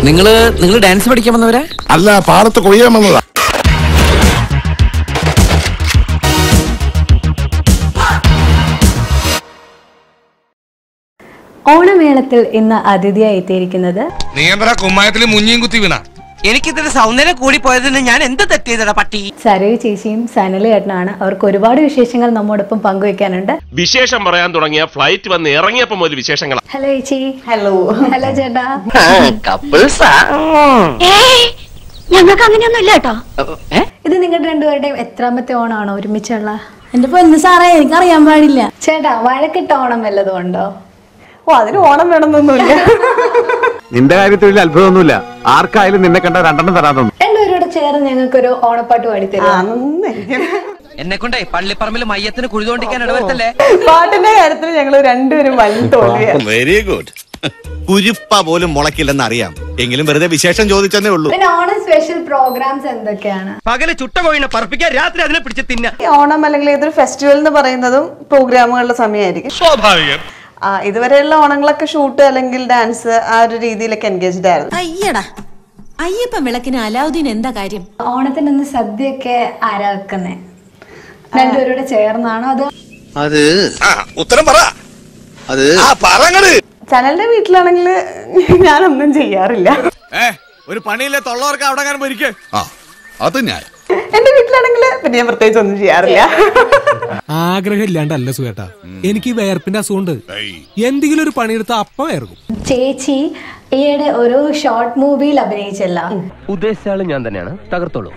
നിങ്ങള് നിങ്ങൾ ഡാൻസ് പഠിക്കാൻ വന്നവരാ അല്ല പാടത്ത് കൊയ്യാൻ വന്നതാ ഓണമേളത്തിൽ ഇന്ന് അതിഥിയായി എത്തിയിരിക്കുന്നത് നീ എന്താ കുമ്മായത്തിൽ മുഞ്ഞിയും കുത്തി വീണ എനിക്കിതിന്റെ സൗന്ദര്യം കൂടി പോയതിന് ഞാൻ എന്ത് തെറ്റിയതടാ പട്ടി സരയു ചേച്ചിയും സനലി ഏട്ടനാണ് അവർക്ക് ഒരുപാട് വിശേഷങ്ങൾ നമ്മോടൊപ്പം പങ്കുവെക്കാനുണ്ട് വിശേഷം പറയാൻ തുടങ്ങിയ ഫ്ലൈറ്റ് വന്ന് ഇറങ്ങിയപ്പോ മുതൽ വിശേഷങ്ങൾ ഹലോ ചേച്ചി ഹലോ ഹലോ ചേട്ടാ ഞങ്ങൾക്ക് അങ്ങനെയൊന്നും ഇല്ല കേട്ടോ ഇത് നിങ്ങളുടെ രണ്ടുപേരുടെയും എത്രാമത്തെ ഓണമാണോ ഒരുമിച്ചുള്ള എന്റെ പൊന്ന് സാറേ എനിക്കറിയാൻ പാടില്ല ചേട്ടാ വഴക്കിട്ട ഓണം വല്ലതും ഉണ്ടോ ഓ അതിന് ഓണം വേണമെന്നൊന്നുമില്ല നിന്റെ കാര്യത്തിൽ വലിയ അത്ഭുതമൊന്നുമില്ല ആർക്കായാലും നിന്നെ കണ്ട രണ്ടെണ്ണം തരാൻ തോന്നും രണ്ടുപേരോട് ചേർന്ന് ഞങ്ങൾക്കൊരു ഓണപ്പാട്ട് പാടിത്തരും ആണെന്നിരിക്കും. എന്നെ കൊണ്ടേ പള്ളിപ്പറമ്പിൽ മയ്യത്തിന് കുഴിതോണ്ടിക്കാൻ ഇടവരുത്തല്ലേ പാട്ടിന്റെ കാര്യത്തിൽ ഞങ്ങൾ രണ്ടുപേരും വലിയ തോൽവിയാണ് വെരി ഗുഡ് കുരിപ്പ പോലും മുളക്കില്ലെന്ന് അറിയാം എങ്കിലും വെറുതെ വിശേഷം ചോദിച്ചെന്നേ ഉള്ളൂ പിന്നെ ഓണം സ്പെഷ്യൽ പ്രോഗ്രാംസ് എന്തൊക്കെയാണ് പകല് ചുട്ട കോഴിനെ പറപ്പിക്കാൻ രാത്രി അതിനെ പിടിച്ച് തിന്ന ഈ ഓണം അല്ലെങ്കിൽ ഏതൊരു ഫെസ്റ്റിവൽ എന്ന് പറയുന്നതും പ്രോഗ്രാമുകളുടെ സമയമായിരിക്കും സ്വാഭാവികം ആ ഇതുവരെയുള്ള ഓണങ്ങളൊക്കെ ഷൂട്ട് അല്ലെങ്കിൽ ഡാൻസ് ആ ഒരു രീതിയിലൊക്കെ എൻഗേജ്ഡ് ആയിരുന്നു അയ്യടാ അയ്യപ്പൻ വിളക്കിന് അലാവുദ്ദീൻ എന്താ കാര്യം ഓണത്തിന് ഇന്ന് സദ്യയൊക്കെ ആരാ വെക്കുന്നേ രണ്ടുപേരോട് ചേർന്നാണോ അത് ആ ഉത്തരം പറ അത് ആ പറങ്ങട് ചനലിന്റെ വീട്ടിലാണെങ്കിൽ ഞാനൊന്നും ചെയ്യാറില്ല ഒരു പണിയില്ല തൊള്ളവർക്ക് അവിടെ അങ്ങനെ പോയിരിക്കേ ആ അത് ഞാൻ എന്റെ വീട്ടിലാണെങ്കിൽ പിന്നെ ഞാൻ പ്രത്യേകിച്ച് ഒന്നും ചെയ്യാറില്ല ആഗ്രഹം ഇല്ലാണ്ടല്ല സുഖേട്ടാ എനിക്ക് ഈ വേർപ്പിന്റെ അസുഖമുണ്ട് എന്തെങ്കിലും ഒരു പണിയെടുത്ത അപ്പ വേർക്കും ചേച്ചി ഈയിടെ ഒരു ഷോർട്ട് മൂവിയിൽ അഭിനയിച്ചല്ല ഉദ്ദേശിച്ച ആള് ഞാൻ തന്നെയാണ് തകർത്തോളൂ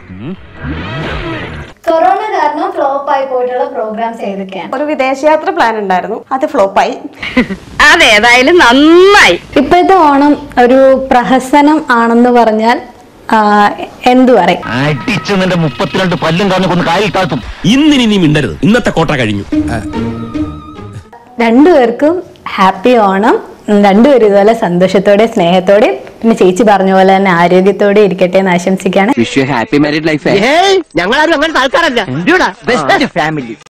കൊറോണ കാരണം ഫ്ലോപ്പ് ആയി പോയിട്ടുള്ള പ്രോഗ്രാംസ് ഏതൊക്കെയാണ് ഒരു വിദേശയാത്ര പ്ലാൻ ഉണ്ടായിരുന്നു അത് ഫ്ലോപ്പായി അതേതായാലും നന്നായി ഇപ്പോഴത്തെ ഓണം ഒരു പ്രഹസനം ആണെന്ന് പറഞ്ഞാൽ ആ, എന്തു പറയും അടിച്ചു നിന്റെ മുപ്പത്തിരണ്ട് പല്ലും കാരണം കൊന്ന് കായിൽ താഴ്ത്തും ഇന്നിനി നീ മിണ്ടരുത് ഇന്നത്തെ കോട്ട കഴിഞ്ഞു രണ്ടുപേർക്കും ഹാപ്പി ഓണം രണ്ടുപേരും ഇതുപോലെ സന്തോഷത്തോടെ സ്നേഹത്തോടെ പിന്നെ ചേച്ചി പറഞ്ഞ പോലെ തന്നെ ആരോഗ്യത്തോടെ ഇരിക്കട്ടെ എന്ന് ആശംസിക്കുകയാണ് വിഷ് ഹാപ്പി മാരീഡ് ലൈഫ് ഞങ്ങളാരും അങ്ങനെ ആൾക്കാരല്ല ബെസ്റ്റ് ഫാമിലി